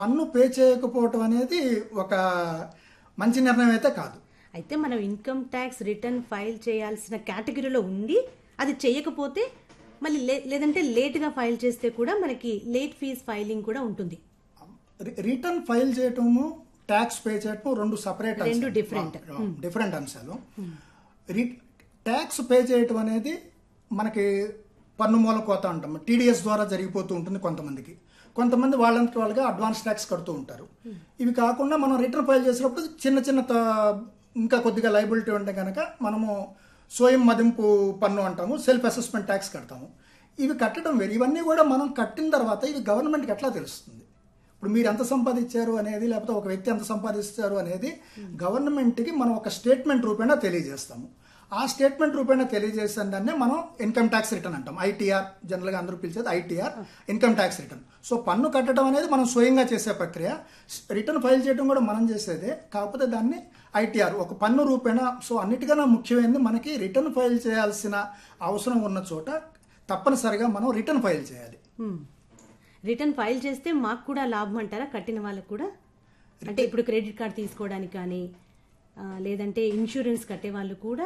పన్ను పే చేయకపోవటం అనేది ఒక మంచి నిర్ణయం అయితే కాదు అయితే మనం ఇన్కమ్ ట్యాక్స్ రిటర్న్ ఫైల్ చేయాల్సిన కేటగిరీలో ఉండి అది చేయకపోతే మళ్ళీ లే- లేదంటే లేట్గా ఫైల్ చేస్తే కూడా మనకి లేట్ ఫీజ్ ఫైలింగ్ కూడా ఉంటుంది రి- రిటర్న్ ఫైల్ చేయటము ట్యాక్స్ పే చేయటం రెండు సపరేట్ రెండు different. డిఫరెంట్ అంశాలు రి ట్యాక్స్ పే చేయటం అనేది మనకి పన్ను మూల కోత అంటాం టీడీఎస్ ద్వారా జరిగిపోతూ ఉంటుంది కొంతమందికి కొంతమంది వాళ్ళంతటి వాళ్ళుగా అడ్వాన్స్ ట్యాక్స్ కడుతూ ఉంటారు ఇవి కాకుండా మనం రిటర్న్ ఫైల్ చేసినప్పుడు చిన్న చిన్న త- ఇంకా కొద్దిగా లైబిలిటీ ఉంటే కనుక మనము స్వయం మదింపు పన్ను అంటాము సెల్ఫ్ అసెస్మెంట్ ట్యాక్స్ కడతాము ఇవి కట్టడం వేరు ఇవన్నీ కూడా మనం కట్టిన తర్వాత ఇవి గవర్నమెంట్కి ఎట్లా తెలుస్తుంది ఇప్పుడు మీరు ఎంత సంపాదించారు అనేది లేకపోతే ఒక వ్యక్తి ఎంత సంపాదిస్తారు అనేది గవర్నమెంట్కి మనం ఒక స్టేట్మెంట్ రూపేణా తెలియజేస్తాము ఆ స్టేట్మెంట్ రూపేణా తెలియజేసిన దాన్నే మనం ఇన్కమ్ ట్యాక్స్ రిటర్న్ అంటాం ఐటీఆర్ జనరల్గా అందరూ పిలిచేది ITR income tax return so పన్ను కట్టడం అనేది మనం స్వయంగా చేసే ప్రక్రియ రిటర్న్ ఫైల్ చేయడం కూడా మనం చేసేదే కాకపోతే దాన్ని ఐటీఆర్ ఒక పన్ను రూపేణా సో అన్నిటికన్నా ముఖ్యమైనది మనకి రిటర్న్ ఫైల్ చేయాల్సిన అవసరం ఉన్న చోట తప్పనిసరిగా మనం రిటర్న్ ఫైల్ చేయాలి హ్మ్. రిటర్న్ ఫైల్ చేస్తే మాకు కూడా లాభం అంటారా కట్టిన వాళ్ళకు కూడా అంటే ఇప్పుడు క్రెడిట్ కార్డ్ తీసుకోవడానికి కానీ ఆ, లేదంటే ఇన్సూరెన్స్ కట్టే వాళ్ళు కూడా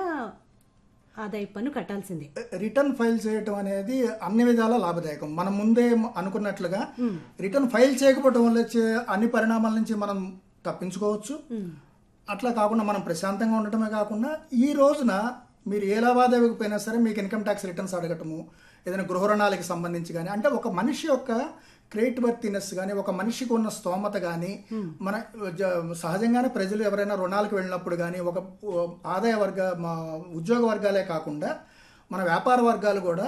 ఆదాయ పన్ను కట్టాల్సిందే రిటర్న్ ఫైల్ చేయటం అనేది అన్ని విధాలా లాభదాయకం మనం ముందే అనుకున్నట్లుగా రిటర్న్ ఫైల్ చేయకపోవడం వల్ల వచ్చే అన్ని పరిణామాల నుంచి మనం తప్పించుకోవచ్చు అట్లా కాకుండా మనం ప్రశాంతంగా ఉండటమే కాకుండా ఈ రోజున మీరు ఏ లావాదేవీకి పోయినా సరే మీకు ఇన్కమ్ ట్యాక్స్ రిటర్న్స్ అడగటము ఏదైనా గృహ రుణాలకి సంబంధించి కానీ అంటే ఒక మనిషి యొక్క క్రెడిట్ వర్తినెస్ కానీ ఒక మనిషికి ఉన్న స్తోమత కానీ మన జ- సహజంగానే ప్రజలు ఎవరైనా రుణాలకు వెళ్ళినప్పుడు కానీ ఒక ఓ, ఆదాయ వర్గ మా ఉద్యోగ వర్గాలే కాకుండా మన వ్యాపార వర్గాలు కూడా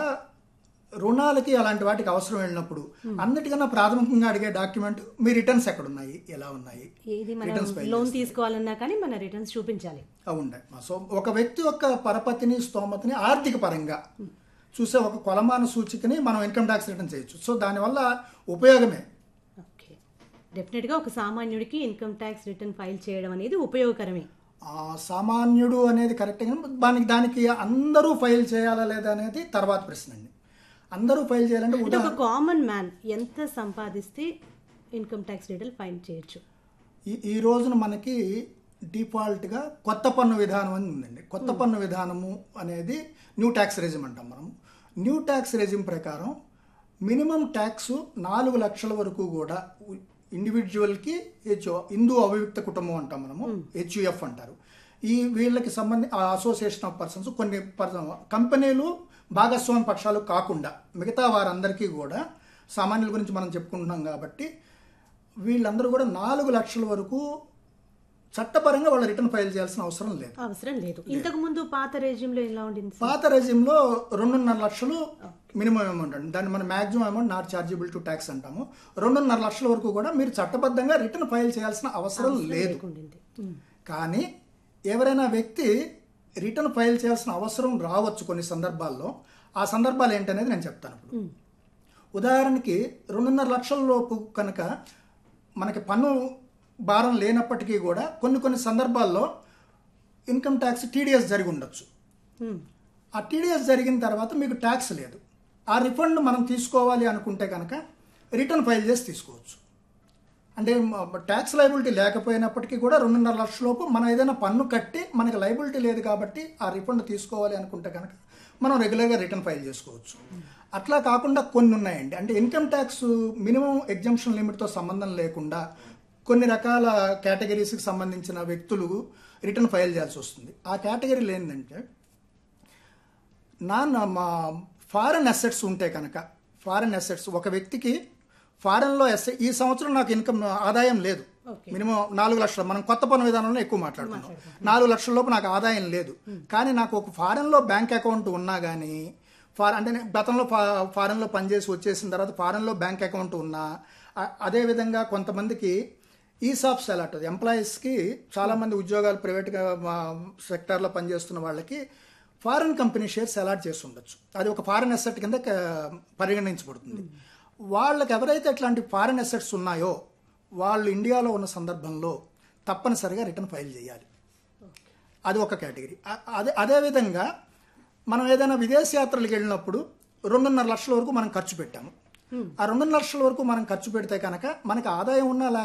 రుణాలకి అలాంటి వాటికి అవసరం వెళ్ళినప్పుడు అన్నిటికన్నా ప్రాథమికంగా అడిగే డాక్యుమెంట్ మీ రిటర్న్స్ ఎక్కడ ఉన్నాయి ఎలా ఉన్నాయి ఇది మనం రిటర్న్స్ ఫైల్ లోన్ తీసుకోవాలన్నా కానీ మన రిటర్న్స్ చూపించాలి ఉండే సో ఒక వ్యక్తి యొక్క పరపతిని స్తోమతని ఆర్థిక పరంగా చూసే ఒక కొలమాన సూచికని మనం ఇన్కమ్ ట్యాక్స్ రిటర్న్ చేయొచ్చు సో దానివల్ల ఉపయోగమే ఓకే డెఫినెట్గా ఒక సామాన్యుడికి ఇన్కమ్ ట్యాక్స్ రిటర్న్ ఫైల్ చేయడం అనేది ఉపయోగకరమే ఆ, సామాన్యుడు అనేది కరెక్ట్ దానికి దానికి అందరూ ఫైల్ చేయాలా లేదా అనేది తర్వాత ప్రశ్న అండి అందరూ ఫైల్ చేయాలంటే అంటే ఉదా ఒక కామన్ మ్యాన్ ఎంత సంపాదిస్తే ఇన్కమ్ ట్యాక్స్ రిటర్న్ ఫైల్ చేయొచ్చు ఈ ఈ రోజున మనకి డిఫాల్ట్గా కొత్త పన్ను విధానం అని ఉందండి కొత్త పన్ను విధానము అనేది న్యూ ట్యాక్స్ రెజిమ్ అంటాం మనం న్యూ ట్యాక్స్ రెజిమ్ ప్రకారం మినిమం ట్యాక్స్ నాలుగు లక్షల వరకు కూడా ఇండివిజువల్కి హెచ్ హిందూ అవియుక్త కుటుంబం అంటాం మనము హెచ్యుఎఫ్ అంటారు ఈ వీళ్ళకి సంబంధి అసోసియేషన్ ఆఫ్ పర్సన్స్ కొన్ని పర్సన్ కంపెనీలు భాగస్వామి పక్షాలు కాకుండా మిగతా వారందరికీ కూడా సామాన్యుల గురించి మనం చెప్పుకుంటున్నాం కాబట్టి వీళ్ళందరూ కూడా నాలుగు లక్షల వరకు చట్టపరంగా వాళ్ళు రిటర్న్ ఫైల్ చేయాల్సిన అవసరం లేదు అవసరం లేదు ఇంతకు ముందు పాత రెజ్యూమ్లో ఎలా ఉండింది సార్? పాత రెజిమ్లో రెండున్నర లక్షలు మినిమం అమౌంట్ అండి దాన్ని మనం maximum amount not chargeable to tax అంటాము రెండున్నర లక్షల వరకు కూడా మీరు చట్టబద్ధంగా రిటర్న్ ఫైల్ చేయాల్సిన అవసరం లేదు ఉండింది ఉమ్. కానీ ఎవరైనా వ్యక్తి రిటర్న్ ఫైల్ చేయాల్సిన అవసరం రావచ్చు కొన్ని సందర్భాల్లో ఆ సందర్భాలు ఏంటనేది నేను చెప్తాను ఇప్పుడు ఉదాహరణకి రెండున్నర లక్షల లోపు కనుక మనకి పన్ను భారం లేనప్పటికీ కూడా కొన్ని కొన్ని సందర్భాల్లో ఇన్కమ్ ట్యాక్స్ టీడీఎస్ జరిగి ఉండొచ్చు ఉమ్. ఆ టీడీఎస్ జరిగిన తర్వాత మీకు ట్యాక్స్ లేదు ఆ రిఫండ్ మనం తీసుకోవాలి అనుకుంటే కనుక రిటర్న్ ఫైల్ చేసి తీసుకోవచ్చు అంటే ట్యాక్స్ లైబిలిటీ లేకపోయినప్పటికీ కూడా రెండున్నర లక్షల లోపు మనం ఏదైనా పన్ను కట్టి మనకి లైబిలిటీ లేదు కాబట్టి ఆ రిఫండ్ తీసుకోవాలి అనుకుంటే కనుక మనం రెగ్యులర్గా రిటర్న్ ఫైల్ చేసుకోవచ్చు అట్లా కాకుండా కొన్ని ఉన్నాయండి అంటే ఇన్కమ్ ట్యాక్స్ మినిమం ఎగ్జంప్షన్ లిమిట్తో సంబంధం లేకుండా కొన్ని రకాల కేటగిరీస్కి సంబంధించిన వ్యక్తులు రిటర్న్ ఫైల్ చేయాల్సి వస్తుంది ఆ కేటగిరీలు ఏంటంటే నాన్న మా ఫారెన్ అసెట్స్ ఉంటే కనుక ఫారెన్ అసెట్స్ ఒక వ్యక్తికి ఫారెన్లో ఎస్ ఈ సంవత్సరం నాకు ఇన్కమ్ ఆదాయం లేదు మినిమం నాలుగు లక్షలు మనం కొత్త పన్ను విధానంలో ఎక్కువ మాట్లాడుతున్నాం నాలుగు లక్షల లోపు నాకు ఆదాయం లేదు కానీ నాకు ఒక ఫారెన్లో బ్యాంక్ అకౌంట్ ఉన్నా కానీ ఫార్ అంటే నేను గతంలో ఫా ఫారెన్లో పనిచేసి వచ్చేసిన తర్వాత ఫారెన్లో బ్యాంక్ అకౌంట్ ఉన్నా అ- అదేవిధంగా కొంతమందికి ఈసాప్స్ అలాట్ ఎంప్లాయీస్కి చాలామంది ఉద్యోగాలు ప్రైవేట్గా సెక్టార్లో పనిచేస్తున్న వాళ్ళకి ఫారెన్ కంపెనీ షేర్స్ అలాట్ చేసి ఉండొచ్చు అది ఒక ఫారెన్ అసెట్ కింద క- పరిగణించబడుతుంది వాళ్ళకి ఎవరైతే ఇట్లాంటి ఫారెన్ అసెట్స్ ఉన్నాయో వాళ్ళు ఇండియాలో ఉన్న సందర్భంలో తప్పనిసరిగా రిటర్న్ ఫైల్ చేయాలి అది ఒక కేటగిరీ అ- అదే అదేవిధంగా మనం ఏదైనా విదేశ యాత్రలకు వెళ్ళినప్పుడు రెండున్నర లక్షల వరకు మనం ఖర్చు పెట్టాము ఆ రెండు లక్షల వరకు మనం ఖర్చు పెడితే కనుక మనకి ఆదాయం ఉన్నా